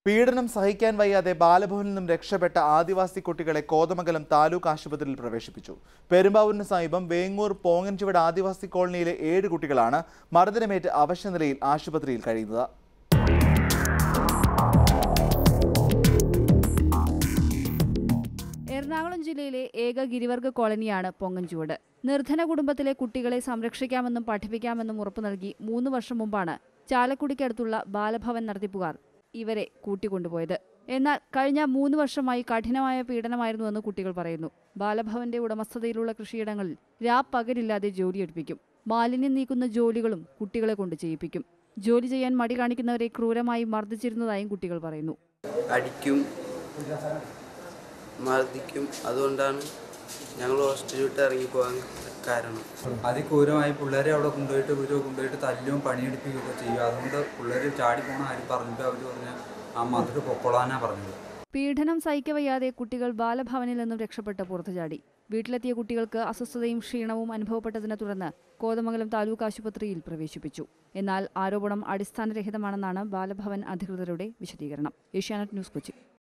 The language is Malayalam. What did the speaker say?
പീഡനം സഹിക്കാൻ വയ്യാതെ ബാലഭവനിൽ നിന്നും രക്ഷപ്പെട്ട ആദിവാസി കുട്ടികളെ കോതമംഗലം താലൂക്ക് ആശുപത്രിയിൽ പ്രവേശിപ്പിച്ചു പെരുമ്പാവൂരിന് സമീപം വേങ്ങൂർ പോങ്ങൻചുവട് ആദിവാസി കോളനിയിലെ ഏഴ് കുട്ടികളാണ് മർദ്ദനമേറ്റ് അവശനിലയിൽ ആശുപത്രിയിൽ കഴിയുന്നത് എറണാകുളം ജില്ലയിലെ ഏക ഗിരിവർഗ കോളനിയാണ് പൊങ്ങൻചുവട് നിർധന കുടുംബത്തിലെ കുട്ടികളെ സംരക്ഷിക്കാമെന്നും പഠിപ്പിക്കാമെന്നും ഉറപ്പു നൽകി മൂന്ന് വർഷം മുമ്പാണ് ചാലക്കുടിക്കടുത്തുള്ള ബാലഭവൻ നടത്തിപ്പുകാർ ഇവരെ കൂട്ടിക്കൊണ്ടുപോയത് എന്നാൽ കഴിഞ്ഞ മൂന്ന് വർഷമായി കഠിനമായ പീഡനമായിരുന്നുവെന്ന് കുട്ടികൾ പറയുന്നു ബാലഭവന്റെ ഉടമസ്ഥതയിലുള്ള കൃഷിയിടങ്ങളിൽ രാപ്പകലില്ലാതെ ജോലിയെടുപ്പിക്കും മാലിന്യം നീക്കുന്ന ജോലികളും കുട്ടികളെ കൊണ്ട് ചെയ്യിപ്പിക്കും ജോലി ചെയ്യാൻ മടി കാണിക്കുന്നവരെ ക്രൂരമായി മർദ്ദിച്ചിരുന്നതായും കുട്ടികൾ പറയുന്നു അടിക്കും മർദ്ദിക്കും അതുകൊണ്ടാണ് ഞങ്ങൾ ഹോസ്റ്റലിൽ വിട്ട് ഇറങ്ങിപ്പോകാൻ കാരണം അതിക്രൂരമായി പിള്ളേരെ അവിടെ കൊണ്ടുപോയിട്ട് ഇവര് കൊണ്ടുപോയിട്ട് തല്ലും പണിയെടുപ്പിക്കുകയൊക്കെ ചെയ്യും അതുകൊണ്ട് പിള്ളേർ ചാടി പോണ ആരും പറഞ്ഞിട്ട് അവർ പറഞ്ഞ ആ മധുര പൊക്കോളാനാ പറഞ്ഞത് പീഡനം സഹിക്കവയ്യാതെ കുട്ടികൾ ബാലഭവനിൽ നിന്നും രക്ഷപ്പെട്ട് പുറത്തുചാടി വീട്ടിലെത്തിയ കുട്ടികൾക്ക് അസ്വസ്ഥതയും ക്ഷീണവും അനുഭവപ്പെട്ടതിനെ തുടർന്ന് കോതമംഗലം താലൂക്ക് ആശുപത്രിയിൽ പ്രവേശിപ്പിച്ചു എന്നാൽ ആരോപണം അടിസ്ഥാനരഹിതമാണെന്നാണ് ബാലഭവൻ അധികൃതരുടെ വിശദീകരണം ഏഷ്യാനെറ്റ് ന്യൂസ് കൊച്ചി